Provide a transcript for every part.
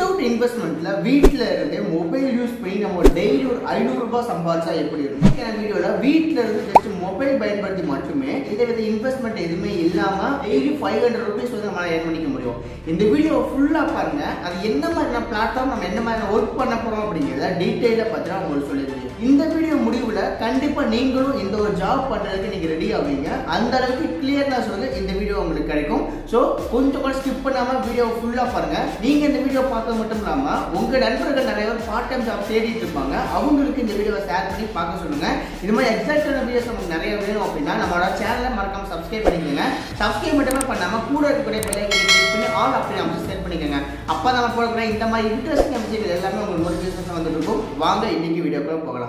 without இன்வெஸ்ட்மெண்ட்ல வீட்ல இருந்து mobile use பண்ணி நம்ம டெய்லி ஒரு ஐநூறு ரூபாய் சம்பாதிச்சா எப்படி இருக்கும் இந்த வீடியோல வீட்ல இருந்து ஜஸ்ட் மொபைல் பயன்படுத்தி மட்டுமே எந்த வித இன்வெஸ்ட்மெண்ட் எதுவுமே இல்லாம டெய்லி ஃபைவ் ஹண்ட்ரட் ருபீஸ் வந்து நம்மளால ஏர்ன் பண்ணிக்க முடியும் இந்த வீடியோ ஃபுல்லா பாருங்க அது என்ன மாதிரியான பிளாட்ஃபார்ம் நம்ம என்ன மாதிரி ஒர்க் பண்ண போறோம் அப்படிங்கிறத டீட்டெயிலாக பத்தி நான் உங்களுக்கு சொல்லியிருக்கேன் இந்த வீடியோ முடிவுல கண்டிப்பா நீங்களும் இந்த ஒரு ஜாப் பண்றதுக்கு நீங்க ரெடி ஆவீங்க அந்த அளவுக்கு கிளியர்னஸ் வந்து இந்த வீடியோ உங்களுக்கு கிடைக்கும் ஸோ கொஞ்சம் கூட ஸ்கிப் பண்ணாம வீடியோ ஃபுல்லா பாருங்க நீங்க இந்த வீடியோ பார்த்தது மட்டும் இல்லாம உங்க நண்பர்கள் நிறைய பேர் பார்ட் டைம் ஜாப் தேடிட்டு இருப்பாங்க அவங்களுக்கு இந்த வீடியோவை ஷேர் பண்ணி பார்க்க சொல்லுங்க இது மாதிரி எக்ஸாக்டான வீடியோஸ் நமக்கு நிறைய வேணும் அப்படின்னா நம்மளோட சேனலை மறக்காம சப்ஸ்கிரைப் பண்ணிக்கோங்க சப்ஸ்கிரைப் மட்டுமே பண்ணாம கூட இருக்கக்கூடிய பெல்லை கிளிக் பண்ணி ஆல் அப்படி அமைச்சு செட் பண்ணிக்கோங்க அப்போ நம்ம போடக்கூடிய இந்த மாதிரி இன்ட்ரெஸ்டிங் விஷயங்கள் எல்லாமே உங்களுக்கு நோட்டிஃபிகேஷன் வந்துட்டு இருக்கும் வாங்க இன்னைக்கு வீடியோக்குள்ள போகலாம்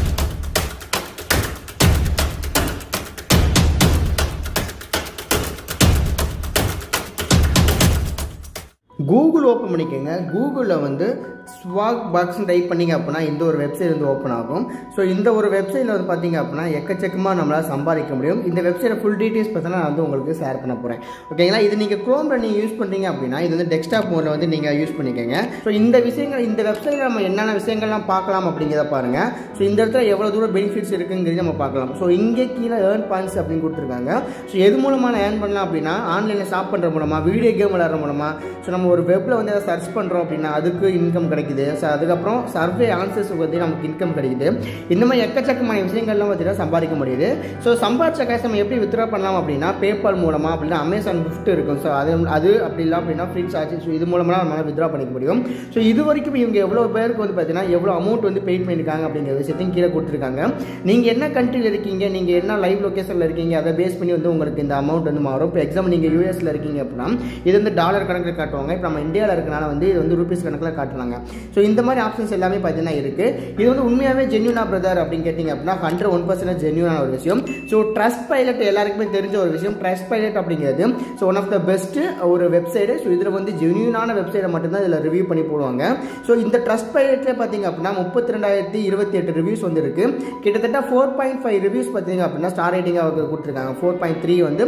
கூகுள் ஓப்பன் பண்ணிக்கோங்க கூகுளில் வந்து ஸ்வாக் பாக்ஸ்னு டைப் பண்ணிங்க அப்படின்னா இந்த ஒரு வெப்சைட் வந்து ஓப்பன் ஆகும் ஸோ இந்த ஒரு வெப்சைட்டில் வந்து பார்த்தீங்க அப்படின்னா எக்கச்சக்கமாக நம்மளால் சம்பாதிக்க முடியும் இந்த வெப்சைட்டை ஃபுல் டீட்டெயில்ஸ் பற்றி நான் வந்து உங்களுக்கு ஷேர் பண்ண போகிறேன் ஓகேங்களா இது நீங்கள் க்ரோமில் நீங்கள் யூஸ் பண்ணுறீங்க அப்படின்னா இது வந்து டெஸ்க்டாப் மோடில் வந்து நீங்கள் யூஸ் பண்ணிக்கோங்க ஸோ இந்த விஷயங்கள் இந்த வெப்சைட்டில் நம்ம என்னென்ன விஷயங்கள்லாம் பார்க்கலாம் அப்படிங்கிறத பாருங்கள் ஸோ இந்த இடத்துல எவ்வளோ தூரம் பெனிஃபிட்ஸ் இருக்குங்கிறது நம்ம பார்க்கலாம் ஸோ இங்கே கீழே ஏர்ன் பாயிண்ட்ஸ் அப்படின்னு கொடுத்துருக்காங்க ஸோ எது மூலமாக நான் ஏர்ன் பண்ணலாம் அப்படின்னா ஆன்லைனில் ஷாப் பண்ணுற மூலமாக வீடியோ கேம் விளாட்ற மூலமாக ஸோ நம்ம ஒரு வெப்பில் வந்து எதாவது சர்ச் பண்ணுறோம் அப்படின்னா அதுக்கு இன்கம் கிடைக்குது ஸோ அதுக்கப்புறம் சர்வே ஆன்சர்ஸ் பற்றி நமக்கு இன்கம் கிடைக்குது இந்த மாதிரி எக்கச்சக்கமான விஷயங்கள்லாம் பார்த்தீங்கன்னா சம்பாதிக்க முடியுது ஸோ சம்பாதிச்ச காசு நம்ம எப்படி வித்ரா பண்ணலாம் அப்படின்னா பேபால் மூலமாக அப்படின்னா அமேசான் கிஃப்ட் இருக்கும் ஸோ அது அது அப்படி இல்லை அப்படின்னா ஃப்ரீ சார்ஜ் ஸோ இது மூலமாக நம்மளால் வித்ரா பண்ணிக்க முடியும் ஸோ இது வரைக்கும் இவங்க எவ்வளோ பேருக்கு வந்து பார்த்தீங்கன்னா எவ்வளோ அமௌண்ட் வந்து பெய்ட் பண்ணியிருக்காங்க அப்படிங்கிற விஷயத்தையும் கீழே கொடுத்துருக்காங்க நீங்கள் என்ன கண்ட்ரியில் இருக்கீங்க நீங்கள் என்ன லைவ் லொக்கேஷனில் இருக்கீங்க அதை பேஸ் பண்ணி வந்து உங்களுக்கு இந்த அமௌண்ட் வந்து மாறும் இப்போ எக்ஸாம்பிள் நீங்கள் யூஎஸில் இருக்கீங்க அப்படின்னா இது வந்து டாலர் கணக்கில் காட்டுவாங்க இப்போ நம்ம இந்தியாவில் இருக்கனால வந்து இது வந்து ரூபீஸ் கணக்கில் காட்டுறாங்க ஸோ இந்த மாதிரி ஆப்ஷன்ஸ் எல்லாமே பார்த்தீங்கன்னா இருக்குது இது வந்து உண்மையாகவே ஜென்யூனா பிரதர் அப்படின்னு கேட்டிங்க அப்படின்னா ஹண்ட்ரட் ஒன் பர்சன்ட் ஜென்யூனான ஒரு விஷயம் ஸோ ட்ரஸ்ட் பைலட் எல்லாருக்குமே தெரிஞ்ச ஒரு விஷயம் ட்ரஸ்ட் பைலட் அப்படிங்கிறது so one of the best ஒரு வெப்சைடு ஸோ இதில் வந்து ஜென்யூனான வெப்சைட்டை மட்டும்தான் இதில் ரிவ்யூ பண்ணி போடுவாங்க ஸோ இந்த ட்ரஸ்ட் பைலட்ல பார்த்தீங்க அப்படின்னா முப்பத்தி ரெண்டாயிரத்தி இருபத்தி எட்டு ரிவ்யூஸ் வந்துருக்கு கிட்டத்தட்ட ஃபோர் பாயிண்ட் ஃபைவ் ரிவ்யூஸ் பார்த்தீங்க அப்படின்னா ஸ்டார் ரேட்டிங்காக கொடுத்துருக்காங்க ஃபோர் பாயிண்ட் த்ரீ வந்து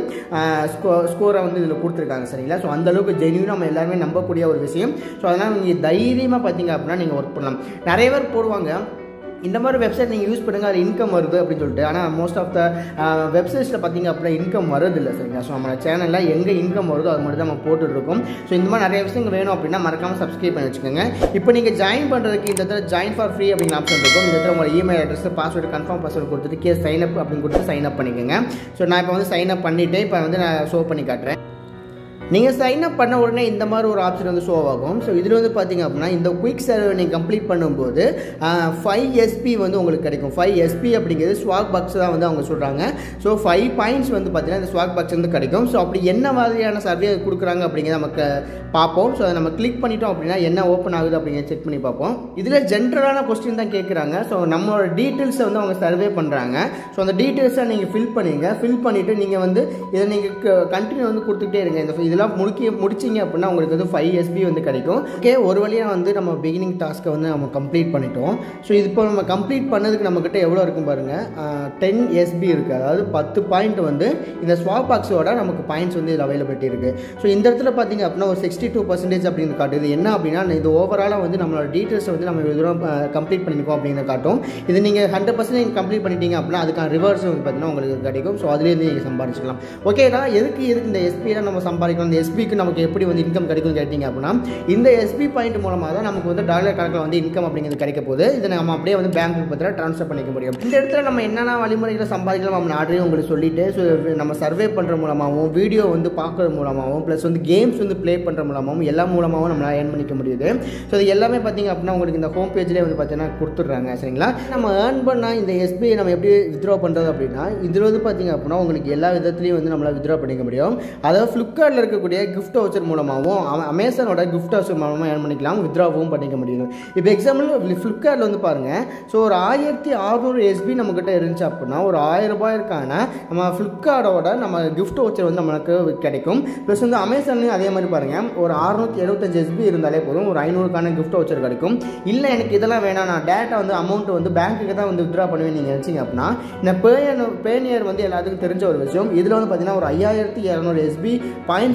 ஸ்கோரை வந்து இதில் கொடுத்துருக்காங்க சரிங்களா ஸோ அந்த அளவுக்கு ஜென்யூனாக நம்ம எல்லாருமே நம்பக்கூடிய ஒரு விஷயம் ஸோ அதனால் நீங்கள் தைரியமாக பார்த்தீங்க அப்படின்னா நீங்கள் ஒர்க் பண்ணலாம் நிறைய பேர் போடுவாங்க இந்த மாதிரி வெப்சைட் நீங்கள் யூஸ் பண்ணுங்கள் அது இன்கம் வருது அப்படின்னு சொல்லிட்டு ஆனால் மோஸ்ட் ஆஃப் த வெப்சைட்ஸில் பார்த்தீங்க அப்படின்னா இன்கம் வரதில்லை சரிங்களா ஸோ நம்ம சேனலில் எங்கே இன்கம் வருதோ அது மட்டும் தான் நம்ம போட்டுட்ருக்கோம் ஸோ இந்த மாதிரி நிறைய விஷயங்கள் வேணும் அப்படின்னா மறக்காமல் சப்ஸ்கிரைப் பண்ணி வச்சுக்கோங்க இப்போ நீங்கள் ஜாயின் பண்ணுறதுக்கு இந்த இடத்துல ஜாயின் ஃபார் ஃப்ரீ அப்படின்னு ஆப்ஷன் இருக்கும் இந்த இடத்துல உங்களோட email address password confirm password கொடுத்துட்டு கே சைன் அப் அப்படின்னு கொடுத்து சைன் அப் பண்ணிக்கோங்க ஸோ நான் இப்போ வந்து சைன் அப் பண்ணிவிட்டு இப்போ வந்து நான் ஷோ பண்ணி காட்டுறேன் நீங்கள் சைன் அப் பண்ண உடனே இந்த மாதிரி ஒரு ஆப்ஷன் வந்து ஷோ ஆகும் ஸோ இதில் வந்து பார்த்தீங்க அப்படின்னா இந்த குயிக் சர்வே நீங்கள் கம்ப்ளீட் பண்ணும்போது ஃபைவ் எஸ்பி வந்து உங்களுக்கு கிடைக்கும் ஃபைவ் எஸ்பி அப்படிங்கிறது ஸ்வாக் பாக்ஸ் தான் வந்து அவங்க சொல்கிறாங்க ஸோ ஃபைவ் பாயிண்ட்ஸ் வந்து பார்த்தீங்கன்னா இந்த ஸ்வாக் பாக்ஸ் வந்து கிடைக்கும் ஸோ அப்படி என்ன மாதிரியான சர்வே கொடுக்குறாங்க அப்படிங்கிறத நமக்கு பார்ப்போம் ஸோ அதை நம்ம கிளிக் பண்ணிட்டோம் அப்படின்னா என்ன ஓப்பன் ஆகுது அப்படிங்கிறத செக் பண்ணி பார்ப்போம் இதில் ஜென்ரலான கொஸ்டின் தான் கேட்குறாங்க ஸோ நம்மளோட டீட்டெயில்ஸை வந்து அவங்க சர்வே பண்ணுறாங்க ஸோ அந்த டீட்டெயில்ஸை நீங்கள் ஃபில் பண்ணுங்க ஃபில் பண்ணிவிட்டு நீங்கள் வந்து இதை நீங்கள் கண்டினியூ வந்து கொடுத்துக்கிட்டே இருங்க இந்த இதில் இதெல்லாம் முடிக்க முடிச்சிங்க அப்படின்னா உங்களுக்கு வந்து ஃபைவ் எஸ்பி வந்து கிடைக்கும் ஓகே ஒரு வழியாக வந்து நம்ம பிகினிங் டாஸ்க்கை வந்து நம்ம கம்ப்ளீட் பண்ணிட்டோம் ஸோ இது இப்போ நம்ம கம்ப்ளீட் பண்ணதுக்கு நம்மக்கிட்ட எவ்வளோ இருக்கும் பாருங்கள் டென் எஸ்பி இருக்குது அதாவது பத்து பாயிண்ட் வந்து இந்த ஸ்வாப் பாக்ஸோட நமக்கு பாயிண்ட்ஸ் வந்து இதில் அவைலபிலிட்டி இருக்குது ஸோ இந்த இடத்துல பார்த்தீங்க அப்படின்னா ஒரு சிக்ஸ்டி டூ பர்சன்டேஜ் அப்படின்னு காட்டுது என்ன அப்படின்னா இது ஓவராலாக வந்து நம்மளோட டீட்டெயில்ஸை வந்து நம்ம இவ்வளோ தூரம் கம்ப்ளீட் பண்ணியிருக்கோம் அப்படின்னு காட்டும் இது நீங்கள் ஹண்ட்ரட் பர்சன்ட் கம்ப்ளீட் பண்ணிட்டீங்க அப்படின்னா அதுக்கான ரிவர்ஸ் வந்து பார்த்தீங்கன்னா உங்களுக்கு கிடைக்கும் ஸோ அதுலேருந்து நீங்கள் சம்பாதிச்சிக்கலாம் ஓகேடா எதுக்கு எதுக்கு இந்த எஸ்பியில் நம்ம சம்பாதிக்கணும் இந்த எஸ்பிக்கு நமக்கு எப்படி வந்து இன்கம் கிடைக்கும் கேட்டிங்க அப்படின்னா இந்த எஸ்பி பாயிண்ட் மூலமாக தான் நமக்கு வந்து டாலர் கணக்கில் வந்து இன்கம் அப்படிங்கிறது கிடைக்க போகுது இதை நம்ம அப்படியே வந்து பேங்க்கு பத்திரம் ட்ரான்ஸ்ஃபர் பண்ணிக்க முடியும் இந்த இடத்துல நம்ம என்னென்ன வழிமுறைகளை சம்பாதிக்கலாம் நம்ம ஆல்ரெடி உங்களுக்கு சொல்லிட்டு ஸோ நம்ம சர்வே பண்ணுற மூலமாகவும் வீடியோ வந்து பார்க்குறது மூலமாகவும் ப்ளஸ் வந்து கேம்ஸ் வந்து ப்ளே பண்ணுற மூலமாகவும் எல்லா மூலமாகவும் நம்மளால் ஏர்ன் பண்ணிக்க முடியுது ஸோ இது எல்லாமே பார்த்தீங்க அப்படின்னா உங்களுக்கு இந்த ஹோம் பேஜ்லேயே வந்து பார்த்தீங்கன்னா கொடுத்துட்றாங்க சரிங்களா நம்ம ஏர்ன் பண்ணால் இந்த எஸ்பிஐ நம்ம எப்படி வித்ட்ரா பண்ணுறது அப்படின்னா இதில் வந்து பார்த்தீங்க அப்படின்னா உங்களுக்கு எல்லா விதத்துலையும் வந்து நம்மளால் வித்ட்ரா பண்ணிக்க முடியும் அதாவது ஃப்ளிப்கார்ட்டில் இருக்கக்கூடிய கிஃப்ட் வவுச்சர் மூலமாகவும் அம- அமேசானோட கிஃப்ட் வவுச்சர் மூலமாக ஏர்ன் பண்ணிக்கலாம் வித்ட்ராவும் பண்ணிக்க முடியும் இப்போ எக்ஸாம்பிள் ஃப்ளிப்கார்ட்டில் வந்து பாருங்கள் ஸோ ஒரு ஆயிரத்தி அறுநூறு எஸ்பி நம்மக்கிட்ட இருந்துச்சு அப்படின்னா ஒரு ஆயிரம் ரூபாய்க்கான நம்ம ஃப்ளிப்கார்ட்டோட நம்ம கிஃப்ட் வவுச்சர் வந்து நம்மளுக்கு கிடைக்கும் ப்ளஸ் வந்து அமேசான்லையும் அதே மாதிரி பாருங்கள் ஒரு அறுநூத்தி எழுபத்தஞ்சு எஸ்பி இருந்தாலே போதும் ஒரு ஐநூறுக்கான கிஃப்ட் வவுச்சர் கிடைக்கும் இல்லை எனக்கு இதெல்லாம் வேணாம் நான் டேட்டா வந்து அமௌண்ட் வந்து பேங்க்குக்கு தான் வந்து வித்ட்ரா பண்ணுவேன் நீங்கள் நினச்சிங்க அப்படின்னா இந்த பேயர் பேனியர் வந்து எல்லாத்துக்கும் தெரிஞ்ச ஒரு விஷயம் இதில் வந்து பார்த்தீங்கன்னா ஒரு ஐயாயிரத்தி இரநூறு எஸ்பி பாயிண்ட்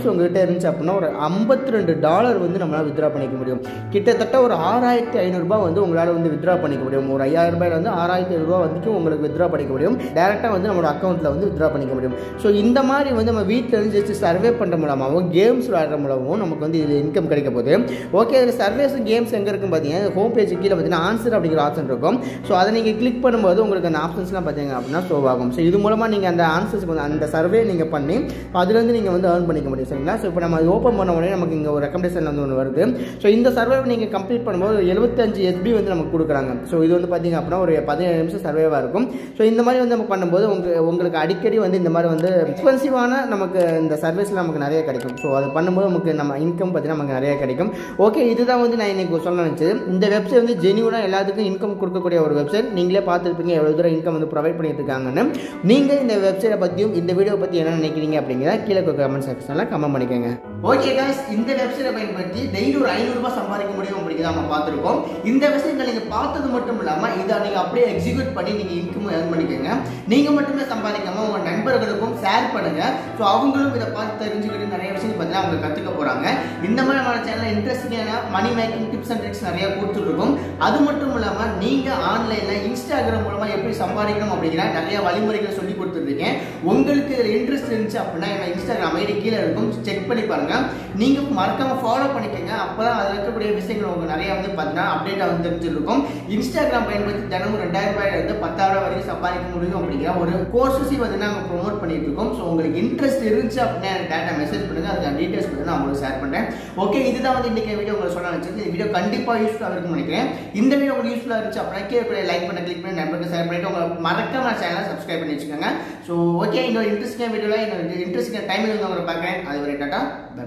காயின்ஸ் உங்ககிட்ட இருந்துச்சு அப்படின்னா ஒரு ஐம்பத்தி ரெண்டு டாலர் வந்து நம்மளால் வித்ரா பண்ணிக்க முடியும் கிட்டத்தட்ட ஒரு ஆறாயிரத்தி ஐநூறுரூபா வந்து உங்களால் வந்து வித்ரா பண்ணிக்க முடியும் ஒரு ஐயாயிரம் ரூபாயில வந்து ஆறாயிரத்தி ஐநூறுரூவா வந்துட்டு உங்களுக்கு வித்ரா பண்ணிக்க முடியும் டேரெக்டாக வந்து நம்மளோட அக்கௌண்ட்டில் வந்து வித்ரா பண்ணிக்க முடியும் ஸோ இந்த மாதிரி வந்து நம்ம வீட்டில் இருந்து ஜஸ்ட் சர்வே பண்ணுற மூலமாகவும் கேம்ஸ் விளையாடுற மூலமாகவும் நமக்கு வந்து இதில் இன்கம் கிடைக்க போகுது ஓகே இதில் சர்வேஸும் கேம்ஸ் எங்கே இருக்குன்னு பார்த்தீங்கன்னா ஹோம் பேஜ் கீழே பார்த்தீங்கன்னா ஆன்சர் அப்படிங்கிற ஆப்ஷன் இருக்கும் ஸோ அதை நீங்கள் கிளிக் பண்ணும்போது உங்களுக்கு அந்த ஆப்ஷன்ஸ்லாம் பார்த்தீங்க அப்படின்னா ஷோ ஆகும் ஸோ இது மூலமாக நீங்கள் அந்த ஆன்சர்ஸ் வந்து அந்த சர்வே நீங்கள் பண்ணி அதுலேருந்து நீங்கள் வந்து ஏர்ன் பண்ணிக்க முடியும் சரிங்களா ஸோ இப்போ நம்ம அது ஓப்பன் பண்ண உடனே நமக்கு இங்கே ஒரு ரெக்கமெண்டேஷன் வந்து ஒன்று வருது ஸோ இந்த சர்வே நீங்கள் கம்ப்ளீட் பண்ணும்போது ஒரு எழுபத்தஞ்சு எஸ்பி வந்து நமக்கு கொடுக்குறாங்க ஸோ இது வந்து பார்த்தீங்க அப்படின்னா ஒரு பதினேழு நிமிஷம் சர்வேவாக இருக்கும் ஸோ இந்த மாதிரி வந்து நம்ம பண்ணும்போது உங்க உங்களுக்கு அடிக்கடி வந்து இந்த மாதிரி வந்து எக்ஸ்பென்சிவான நமக்கு இந்த சர்வீஸ்லாம் நமக்கு நிறைய கிடைக்கும் ஸோ அது பண்ணும்போது நமக்கு நம்ம இன்கம் பார்த்தீங்கன்னா நமக்கு நிறைய கிடைக்கும் ஓகே இதுதான் வந்து நான் இன்னைக்கு சொல்ல நினச்சது இந்த வெப்சைட் வந்து ஜெனியூனாக எல்லாத்துக்கும் இன்கம் கொடுக்கக்கூடிய ஒரு வெப்சைட் நீங்களே பார்த்துருப்பீங்க எவ்வளோ தூரம் இன்கம் வந்து ப்ரொவைட் பண்ணிட்டு இருக்காங்கன்னு நீங்கள் இந்த வெப்சைட்டை பற்றியும் இந்த வீடியோ பற்றி என்ன நினைக்கிறீங்க அப்படிங்கிறத கீழே கமெண்ட் செக்ஷனில் கமெண்ட் பண்ணிக்கோங்க ஓகே guys இந்த வெப்சைட்டை பயன்படுத்தி டெய்லி ஒரு ஐநூறுரூபா சம்பாதிக்க முடியும் அப்படிங்கிறத நம்ம பார்த்துருக்கோம் இந்த வெப்சைட்டை நீங்கள் பார்த்தது மட்டும் இல்லாமல் இதை நீங்கள் அப்படியே எக்ஸிக்யூட் பண்ணி நீங்கள் இன்கம் ஏர்ன் பண்ணிக்கோங்க நீங்கள் மட்டுமே சம்பாதிக்காம உங்கள் நண்பர்களுக்கும் ஷேர் பண்ணுங்க ஸோ அவங்களும் இதை பார்த்து தெரிஞ்சுக்கிட்டு நிறைய விஷயங்கள் பார்த்தீங்கன்னா அவங்க கற்றுக்க போகிறாங்க இந்த மாதிரி நம்ம சேனலில் இன்ட்ரெஸ்டிங்கான money making tips and tricks நிறைய கொடுத்துருக்கோம் அது மட்டும் இல்லாமல் நீங்கள் ஆன்லைனில் இன்ஸ்டாகிராம் மூலமாக எப்படி சம்பாதிக்கணும் அப்படிங்கிற நிறைய வழிமுறைகள் சொல்லி கொடுத்துருக்கேன் உங்களுக்கு இதில் இன்ட்ரெஸ்ட் இருந்துச்சு அப்படின்னா என்னோட இன்ஸ்டாகிராம் ஐடி கீழே இருக்கும் செக் பண்ணி பாருங்க நீங்கள் மறக்காம ஃபாலோ பண்ணிக்கோங்க அப்போ தான் அதில் இருக்கக்கூடிய விஷயங்கள் உங்களுக்கு நிறைய வந்து பார்த்தீங்கன்னா அப்டேட்டாக வந்து தெரிஞ்சிருக்கும் இன்ஸ்டாகிராம் பயன்படுத்தி தினமும் ரெண்டாயிரம் ரூபாயில இருந்து பத்தாயிரம் ரூபாய் வரைக்கும் சம்பாதிக்க முடியும் அப்படிங்கிற ஒரு கோர்ஸஸையும் வந்து நாங்கள் ப்ரொமோட் பண்ணிட்டு இருக்கோம் ஸோ உங்களுக்கு இன்ட்ரெஸ்ட் இருந்துச்சு அப்படின்னா எனக்கு டேட்டா மெசேஜ் பண்ணுங்க அதுக்கான டீட்டெயில்ஸ் வந்து நான் உங்களுக்கு ஷேர் பண்ணுறேன் ஓகே இதுதான் வந்து இன்னைக்கு வீடியோ உங்களுக்கு சொல்ல நினச்சது இந்த வீடியோ கண்டிப்பாக யூஸ்ஃபுல்லாக இருக்கும்னு நினைக்கிறேன் இந்த வீடியோ உங்களுக்கு யூஸ்ஃபுல்லாக இருந்துச்சு அப்படின்னா கீழே லைக் பண்ண கிளிக் பண்ணி நண்பருக்கு ஷேர் பண்ணிட்டு உங்களுக்கு மறக்காம சேனலை சப்ஸ்கிரைப் பண்ணி வச்சுக்கோங்க ஸோ ஓகே இன்னொரு இன்ட்ரெஸ்டிங் வீடியோவில் இன்னொரு இன்ட்ரெஸ்டிங் டைமில் வந்து உங்களை பார்க்குறேன் அது ஒரு டாட்டா பை